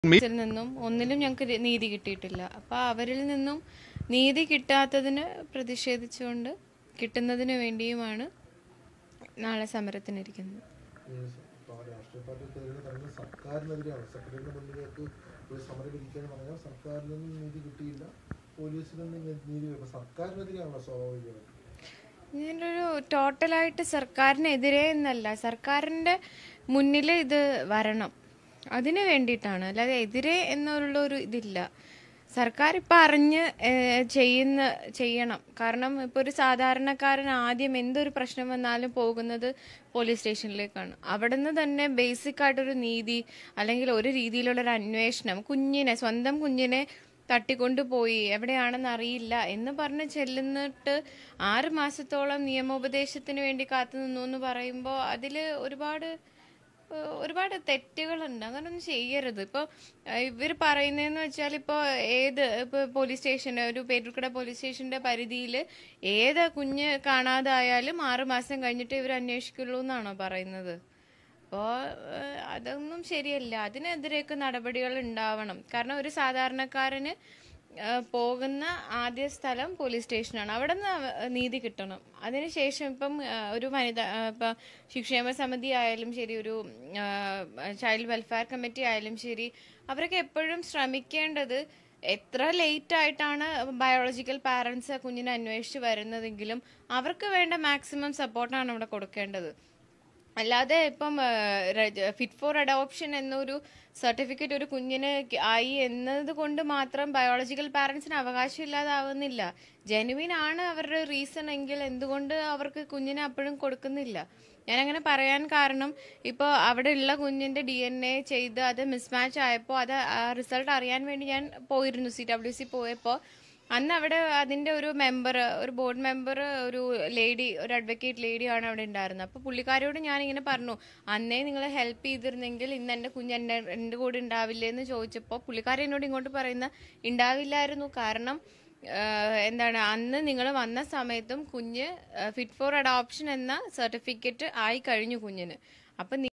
ിൽ നിന്നും ഒന്നിലും ഞങ്ങൾക്ക് നീതി കിട്ടിയിട്ടില്ല അപ്പൊ അവരിൽ നിന്നും നീതി കിട്ടാത്തതിന് പ്രതിഷേധിച്ചുകൊണ്ട് കിട്ടുന്നതിന് വേണ്ടിയുമാണ് നാളെ സമരത്തിനിരിക്കുന്നത് ഈ സ- രാഷ്ട്രീയ പാർട്ടിക്കെതിരെ പറഞ്ഞ സർക്കാരിനെതിരെയാണ് സെക്രട്ടറിയുടെ മുന്നിലേക്ക് ഒരു സമരം ഇരിക്കുകയെന്ന് പറഞ്ഞാൽ സർക്കാരിൽ നിന്ന് നീതി കിട്ടിയില്ല പോലീസിൽ നിന്ന് നീ- നീതി കിട്ടും സർക്കാരിനെതിരെയാണല്ലോ സ്വാഭാവികമായിട്ട് ഞാനൊരു ടോട്ടലായിട്ട് സർക്കാരിനെതിരെ എന്നല്ല സർക്കാരിന്റെ മുന്നിൽ ഇത് വരണം അതിന് വേണ്ടിയിട്ടാണ് അല്ലാതെ എതിരെ എന്നുള്ള ഒരു ഇതില്ല സർക്കാർ ഇപ്പം അറിഞ്ഞ് ഏഹ്, ചെയ്യുന്ന ചെയ്യണം കാരണം ഇപ്പോൾ ഒരു സാധാരണക്കാരൻ ആദ്യം എന്തൊരു പ്രശ്നം വന്നാലും പോകുന്നത് പോലീസ് സ്റ്റേഷനിലേക്കാണ് അവിടെ നിന്ന് തന്നെ ബേസിക് ആയിട്ടൊരു നീതി അല്ലെങ്കിൽ ഒരു രീതിയിലുള്ള ഒരു അന്വേഷണം കുഞ്ഞിനെ സ്വന്തം കുഞ്ഞിനെ തട്ടിക്കൊണ്ടുപോയി എവിടെയാണെന്ന് അറിയില്ല എന്ന് പറഞ്ഞ് ചെല്ലുന്നിട്ട് ആറ് മാസത്തോളം നിയമോപദേശത്തിന് വേണ്ടി കാത്തു നിന്നു എന്ന് പറയുമ്പോൾ അതിൽ ഒരുപാട് ഏഹ്, ഒരുപാട് തെറ്റുകളുണ്ട് അങ്ങനൊന്നും ചെയ്യരുത് ഇപ്പോൾ ഇവർ പറയുന്നതെന്ന് വെച്ചാൽ ഇപ്പോൾ ഏത് ഇപ്പോൾ പോലീസ് സ്റ്റേഷൻ ഒരു പേരൂർക്കട പോലീസ് സ്റ്റേഷന്റെ പരിധിയിൽ ഏത് കുഞ്ഞ് കാണാതായാലും ആറ് മാസം കഴിഞ്ഞിട്ട് ഇവർ അന്വേഷിക്കുള്ളൂ എന്നാണോ പറയുന്നത് അപ്പോൾ അതൊന്നും ശരിയല്ല അതിനെതിരെയൊക്കെ നടപടികൾ ഉണ്ടാവണം കാരണം ഒരു സാധാരണക്കാരന് ഏഹ്, പോകുന്ന ആദ്യ സ്ഥലം പോലീസ് സ്റ്റേഷനാണ് അവിടെ നിന്ന് നീതി കിട്ടണം അതിനുശേഷം ഇപ്പം ഏഹ്, ഒരു വനിത ഏഹ്, ഇപ്പം ശിക്ഷേമ സമിതി ആയാലും ശരി ഒരു ചൈൽഡ് വെൽഫെയർ കമ്മിറ്റി ആയാലും ശരി അവരൊക്കെ എപ്പോഴും ശ്രമിക്കേണ്ടത് എത്ര ലേറ്റ് ആയിട്ടാണ് ബയോളജിക്കൽ പാരൻസ് കുഞ്ഞിനെ അന്വേഷിച്ച് വരുന്നതെങ്കിലും അവർക്ക് വേണ്ട മാക്സിമം സപ്പോർട്ടാണ് അവിടെ കൊടുക്കേണ്ടത് അല്ലാതെ ഇപ്പം ഫിറ്റ് ഫോർ അഡോപ്ഷൻ എന്നൊരു സർട്ടിഫിക്കറ്റ് ഒരു കുഞ്ഞിന് ക- ആയി എന്നത് കൊണ്ട് മാത്രം ബയോളജിക്കൽ പാരൻസിന് അവകാശമില്ലാതാവുന്നില്ല ജെനുവിൻ ആണ് അവരുടെ റീസൺ എങ്കിൽ എന്തുകൊണ്ട് അവർക്ക് കുഞ്ഞിനെ അപ്പോഴും കൊടുക്കുന്നില്ല ഞാൻ അങ്ങനെ പറയാൻ കാരണം ഇപ്പോൾ അവിടെ ഉള്ള കുഞ്ഞിന്റെ ഡി എൻ എ ചെയ്ത് അത് മിസ്മാച്ച് ആയപ്പോൾ അത് റിസൾട്ട് അറിയാൻ വേണ്ടി ഞാൻ പോയിരുന്നു സി ഡബ്ല്യു സി പോയപ്പോൾ അന്ന് അവിടെ അതിന്റെ ഒരു മെമ്പർ ഒരു ബോർഡ് മെമ്പർ ഒരു ലേഡി ഒരു അഡ്വക്കേറ്റ് ലേഡിയാണ് അവിടെ ഉണ്ടായിരുന്നത് അപ്പോൾ പുള്ളിക്കാരോട് ഞാൻ ഇങ്ങനെ പറഞ്ഞു അന്നേ നിങ്ങൾ ഹെൽപ്പ് ചെയ്തിരുന്നെങ്കിൽ ഇന്ന് എൻ്റെ കുഞ്ഞ് എൻ്റെ എൻ്റെ കൂടെ ഉണ്ടാവില്ലേ എന്ന് ചോദിച്ചപ്പോൾ പുള്ളിക്കാരൻ എന്നോട് ഇങ്ങോട്ട് പറയുന്ന ഉണ്ടാവില്ലായിരുന്നു കാരണം ആഹ്, എന്താണ് അന്ന് നിങ്ങൾ വന്ന സമയത്തും കുഞ്ഞ് ഫിറ്റ് ഫോർ അഡോപ്ഷൻ എന്ന സർട്ടിഫിക്കറ്റ് ആയി കഴിഞ്ഞു കുഞ്ഞിന് അപ്പം